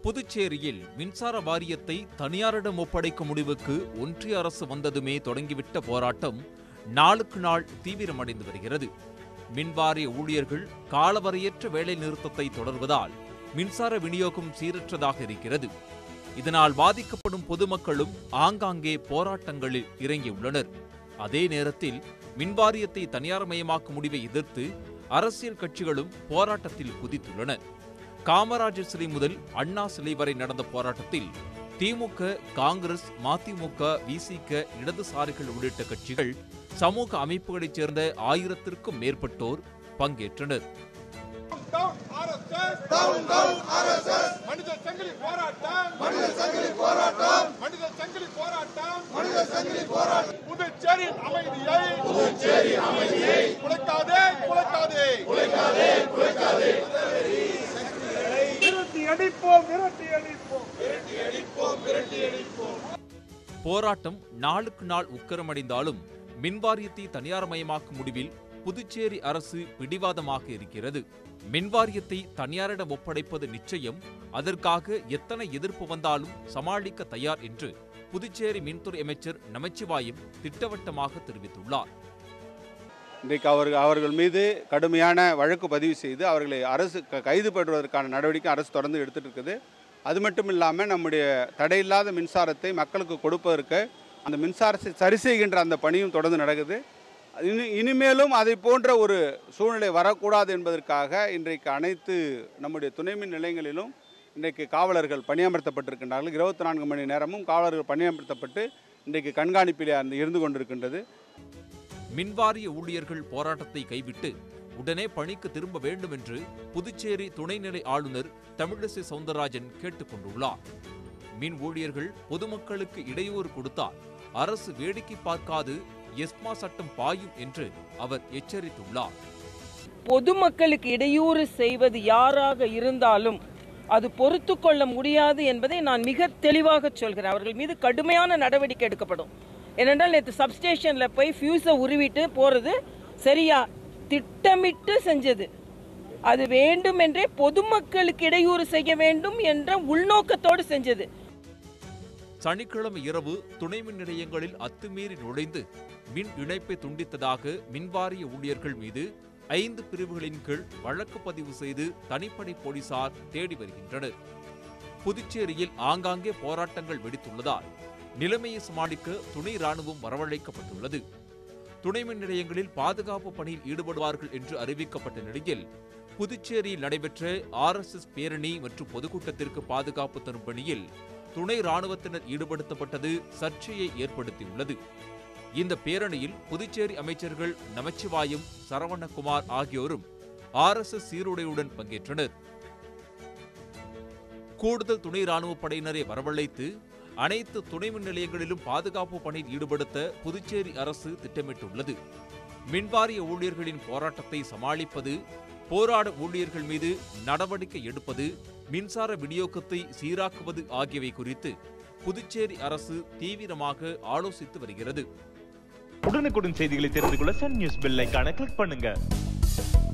புதுச்சேரியில் மின்சார வாரியத்தை தனியாரிடம் ஒப்படைக்கும் முடிவுக்கு ஒன்றிய அரசு வந்ததுமே தொடங்கிவிட்ட போராட்டம் நாளுக்கு நாள் தீவிரமடைந்து வருகிறது மின்வாரிய ஊழியர்கள் காலவரையற்ற வேலை நிறுத்தத்தை தொடர்வதால் மின்சார விநியோகம் சீரற்றதாக இருக்கிறது இதனால் பாதிக்கப்படும் பொதுமக்களும் ஆங்காங்கே போராட்டங்களில் இறங்கியுள்ளனர் அதே நேரத்தில் மின்வாரியத்தை தனியார்மயமாக்கும் முடிவை எதிர்த்து அரசியல் கட்சிகளும் போராட்டத்தில் குதித்துள்ளன காமராஜர் சிலை முதல் அண்ணா சிலை வரை நடந்த போராட்டத்தில் திமுக காங்கிரஸ் மதிமுக விசிக இடதுசாரிகள் உள்ளிட்ட கட்சிகள் சமூக அமைப்புகளைச் சேர்ந்த ஆயிரத்திற்கும் மேற்பட்டோர் பங்கேற்றனர் down RSS down down RSS மனித சங்கிலி போராட்டம் மனித சங்கிலி போராட்டம் மனித சங்கிலி போராட்டம் மனித சங்கிலி போராட்டம் புதுச்சேரி அமைதியை புதுச்சேரி அமைதியை குலைக்காதே குலைக்காதே குலைக்காதே குலைக்காதே விரட்டி அடிப்போம் விரட்டி அடிப்போம் விரட்டி அடிப்போம் விரட்டி அடிப்போம் போராட்டம் நாளுக்கு நாள் உக்கரமடைந்தாலும் மின்வாரியத்தை தனியார்மயமாக்கும் முடிவில் புதுச்சேரி அரசு பிடிவாதமாக இருக்கிறது மின்வாரியத்தை தனியாரிடம் ஒப்படைப்பது நிச்சயம் அதற்காக எத்தனை எதிர்ப்பு வந்தாலும் சமாளிக்க தயார் என்று புதுச்சேரி மின்துறை அமைச்சர் நமச்சிவாயம் திட்டவட்டமாக தெரிவித்துள்ளார் இன்றைக்கு அவர்கள் அவர்கள் மீது கடுமையான வழக்கு பதிவு செய்து அவர்களை அரசு க- கைது பண்ணுவதற்கான நடவடிக்கை அரசு தொடர்ந்து எடுத்துட்டு இருக்குது அது மட்டும் இல்லாமல் நம்முடைய தடையில்லாத மின்சாரத்தை மக்களுக்கு கொடுப்பதற்கு அந்த மின்சாரத்தை சரி செய்கின்ற அந்த பணியும் தொடர்ந்து நடக்குது இனி இனிமேலும் அதை போன்ற ஒரு சூழ்நிலை வரக்கூடாது என்பதற்காக இன்றைக்கு அனைத்து நம்முடைய துணை மின் நிலையங்களிலும் இன்றைக்கு காவலர்கள் பணியமர்த்தப்பட்டிருக்கின்றார்கள் இருபத்தி நான்கு மணி நேரமும் காவலர்கள் பணியமர்த்தப்பட்டு இன்றைக்கு கண்காணிப்பிலே அந்த இருந்து கொண்டிருக்கின்றது மின்வாரிய ஊழியர்கள் போராட்டத்தை கைவிட்டு உடனே பணிக்கு திரும்ப வேண்டும் என்று புதுச்சேரி துணைநிலை ஆளுநர் தமிழிசை சவுந்தரராஜன் கேட்டுக் கொண்டுள்ளார் மின் ஊழியர்கள் பொதுமக்களுக்கு இடையூறு கொடுத்தால் அரசு வேடிக்கை பார்க்காது எஸ்மா சட்டம் பாயும் என்று அவர் எச்சரித்துள்ளார் பொதுமக்களுக்கு இடையூறு செய்வது யாராக இருந்தாலும் அது பொறுத்து கொள்ள முடியாது என்பதை நான் மிக தெளிவாக சொல்கிறேன் அவர்கள் மீது கடுமையான நடவடிக்கை எடுக்கப்படும் ஏனென்றால் நேற்று சப்ஸ்டேஷனில் போய் ஃபியூஸை உருவிட்டு போகிறது சரியா திட்டமிட்டு செஞ்சது அது வேண்டுமென்றே பொதுமக்களுக்கு இடையூறு செய்ய வேண்டும் என்ற உள்நோக்கத்தோடு செஞ்சது சனிக்கிழமை இரவு துணை மின் நிலையங்களில் அத்துமீறி நுழைந்து மின் இணைப்பை துண்டித்ததாக மின்வாரிய ஊழியர்கள் மீது ஐந்து பிரிவுகளின் கீழ் வழக்கு பதிவு செய்து தனிப்படை போலீசார் தேடி வருகின்றனர் புதுச்சேரியில் ஆங்காங்கே போராட்டங்கள் வெடித்துள்ளதால் நிலைமையை சமாளிக்க துணை ராணுவம் வரவழைக்கப்பட்டுள்ளது துணை மின் நிலையங்களில் பாதுகாப்பு பணியில் ஈடுபடுவார்கள் என்று அறிவிக்கப்பட்ட நிலையில் புதுச்சேரியில் நடைபெற்ற ஆர்எஸ்எஸ் பேரணி மற்றும் பொதுக்கூட்டத்திற்கு பாதுகாப்பு தரும் பணியில் துணை ராணுவத்தினர் ஈடுபடுத்தப்பட்டது சர்ச்சையை ஏற்படுத்தியுள்ளது இந்த பேரணியில் புதுச்சேரி அமைச்சர்கள் நமச்சிவாயம் சரவணகுமார் ஆகியோரும் ஆர்எஸ்எஸ் சீருடையுடன் பங்கேற்றனர் கூடுதல் துணை ராணுவ படையினரை வரவழைத்து அனைத்து துணை மின் நிலையங்களிலும் பாதுகாப்பு பணியில் ஈடுபடுத்த புதுச்சேரி அரசு திட்டமிட்டுள்ளது மின்வாரிய ஊழியர்களின் போராட்டத்தை சமாளிப்பது போராட ஊழியர்கள் மீது நடவடிக்கை எடுப்பது மின்சார விநியோகத்தை சீராக்குவது ஆகியவை குறித்து புதுச்சேரி அரசு தீவிரமாக ஆலோசித்து வருகிறது உடனுக்குடன் செய்திகளை தெரிந்து கொள்ள சன் நியூஸ் பெல் ஐகானை கிளிக் பண்ணுங்க